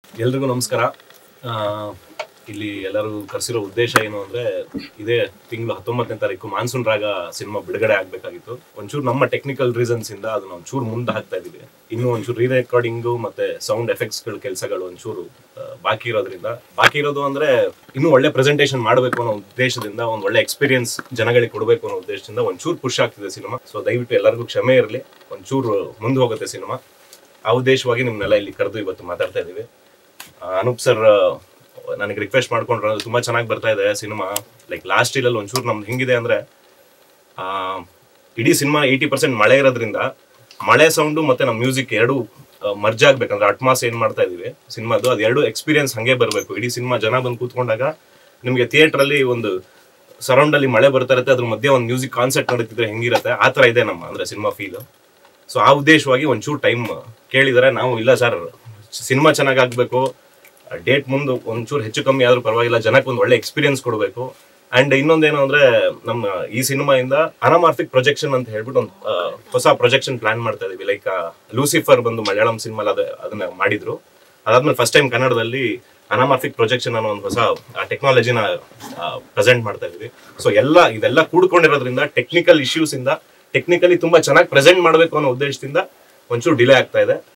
ಎಲ್ರಿಗೂ ನಮಸ್ಕಾರ ಆ, ಇಲ್ಲಿ ಎಲ್ಲರೂ ಕರೆಸಿರೋ ಉದ್ದೇಶ ಏನು ಅಂದ್ರೆ ಇದೇ ತಿಂಗಳು ಹತ್ತೊಂಬತ್ತನೇ ತಾರೀಕು ಮಾನ್ಸೂನ್ ರಾಗ ಸಿನಿಮಾ ಬಿಡುಗಡೆ ಆಗ್ಬೇಕಾಗಿತ್ತು ಒಂಚೂರು ನಮ್ಮ ಟೆಕ್ನಿಕಲ್ ರೀಸನ್ಸ್ ಇಂದ ಅದನ್ನ ಒಂಚೂರು ಮುಂದೆ ಹಾಕ್ತಾ ಇದೀವಿ ಇನ್ನು ಒಂಚೂರು ರೀ ರೆಕಾರ್ಡಿಂಗು ಮತ್ತೆ ಸೌಂಡ್ ಎಫೆಕ್ಟ್ಸ್ ಗಳ ಕೆಲಸಗಳು ಒಂಚೂರು ಆ, ಬಾಕಿ ಇರೋದ್ರಿಂದ ಬಾಕಿ ಇರೋದು ಅಂದ್ರೆ ಇನ್ನೂ ಒಳ್ಳೆ ಪ್ರೆಸೆಂಟೇಷನ್ ಮಾಡಬೇಕು ಅನ್ನೋ ಉದ್ದೇಶದಿಂದ ಒಂದು ಒಳ್ಳೆ ಎಕ್ಸ್ಪೀರಿಯನ್ಸ್ ಜನಗಳಿಗೆ ಕೊಡಬೇಕು ಅನ್ನೋ ಉದ್ದೇಶದಿಂದ ಒಂಚೂರು ಪುಷ್ ಆಗ್ತಿದೆ ಸಿನಿಮಾ ಸೊ ದಯವಿಟ್ಟು ಎಲ್ಲರಿಗೂ ಕ್ಷಮೆ ಇರಲಿ ಒಂಚೂರು ಮುಂದೆ ಹೋಗುತ್ತೆ ಸಿನಿಮಾ ಆ ಉದ್ದೇಶವಾಗಿ ನಿಮ್ನೆಲ್ಲ ಇಲ್ಲಿ ಕರೆದು ಇವತ್ತು ಮಾತಾಡ್ತಾ ಇದೀವಿ ಆ, ಅನೂಪ್ ಸರ್ ನನಗೆ ರಿಕ್ವೆಸ್ಟ್ ಮಾಡ್ಕೊಂಡ್ರೆ ಅದು ತುಂಬಾ ಚೆನ್ನಾಗಿ ಬರ್ತಾ ಇದೆ ಸಿನಿಮಾ ಲೈಕ್ ಲಾಸ್ಟ್ ಇಯರಲ್ಲಿ ಒಂಚೂರು ನಮ್ದು ಹೆಂಗಿದೆ ಅಂದ್ರೆ ಆ, ಇಡೀ ಸಿನಿಮಾ ಏಯ್ಟಿ ಪರ್ಸೆಂಟ್ ಮಳೆ ಇರೋದ್ರಿಂದ ಮಳೆ ಸೌಂಡು ಮತ್ತೆ ನಮ್ಮ ಮ್ಯೂಸಿಕ್ ಎರಡು ಮರ್ಜ್ ಆಗ್ಬೇಕಂದ್ರೆ ಅಟ್ಮಾಸ್ ಏನ್ ಮಾಡ್ತಾ ಇದೀವಿ ಸಿನಿಮಾದು ಅದು ಎರಡು ಎಕ್ಸ್ಪೀರಿಯನ್ಸ್ ಹಂಗೆ ಬರಬೇಕು ಇಡೀ ಸಿನಿಮಾ ಜನ ಬಂದು ಕೂತ್ಕೊಂಡಾಗ ನಿಮಗೆ ಥಿಯೇಟರ್ ಅಲ್ಲಿ ಒಂದು ಸರೌಂಡ್ ಅಲ್ಲಿ ಮಳೆ ಬರ್ತಾ ಇರುತ್ತೆ ಅದ್ರ ಮಧ್ಯೆ ಒಂದು ಮ್ಯೂಸಿಕ್ ಕಾನ್ಸರ್ಟ್ ನಡೀತಿದ್ರೆ ಹೆಂಗಿರುತ್ತೆ ಆ ತರ ಇದೆ ನಮ್ಮ ಅಂದ್ರೆ ಸಿನಿಮಾ ಫೀಲ್ ಸೊ ಆ ಉದ್ದೇಶವಾಗಿ ಒಂಚೂರು ಟೈಮ್ ಕೇಳಿದರೆ ನಾವು ಇಲ್ಲ ಸರ್ ಸಿನಿಮಾ ಚೆನ್ನಾಗಿ ಆಗ್ಬೇಕು ಡೇಟ್ ಮುಂದೆ ಒಂಚೂರು ಹೆಚ್ಚು ಕಮ್ಮಿ ಆದ್ರೂ ಪರವಾಗಿಲ್ಲ ಜನಕ್ಕೆ ಒಂದು ಒಳ್ಳೆ ಎಕ್ಸ್ಪೀರಿಯನ್ಸ್ ಕೊಡಬೇಕು ಅಂಡ್ ಇನ್ನೊಂದೇನು ಅಂದ್ರೆ ನಮ್ಮ ಈ ಸಿನಿಮಾಯಿಂದ ಅನಮಾರ್ಫಿಕ್ ಪ್ರೊಜೆಕ್ಷನ್ ಅಂತ ಹೇಳ್ಬಿಟ್ಟು ಒಂದು ಹೊಸ ಪ್ರೊಜೆಕ್ಷನ್ ಪ್ಲಾನ್ ಮಾಡ್ತಾ ಇದೀವಿ ಲೈಕ್ ಲೂಸಿಫರ್ ಬಂದು ಮಲಯಾಳಂ ಸಿನಿಮಾ ಅದನ್ನ ಮಾಡಿದ್ರು ಅದಾದ್ಮೇಲೆ ಫಸ್ಟ್ ಟೈಮ್ ಕನ್ನಡದಲ್ಲಿ ಅನಾಮಾರ್ಫಿಕ್ ಪ್ರೊಜೆಕ್ಷನ್ ಅನ್ನೋ ಒಂದು ಹೊಸ ಟೆಕ್ನಾಲಜಿನ ಪ್ರೆಸೆಂಟ್ ಮಾಡ್ತಾ ಇದೀವಿ ಸೊ ಎಲ್ಲ ಇದೆಲ್ಲ ಕೂಡ್ಕೊಂಡಿರೋದ್ರಿಂದ ಟೆಕ್ನಿಕಲ್ ಇಶ್ಯೂಸ್ ಇಂದ ಟೆಕ್ನಿಕಲಿ ತುಂಬಾ ಚೆನ್ನಾಗಿ ಪ್ರೆಸೆಂಟ್ ಮಾಡಬೇಕು ಅನ್ನೋ ಉದ್ದೇಶದಿಂದ ಒಂಚೂರು ಡಿಲೇ ಆಗ್ತಾ ಇದೆ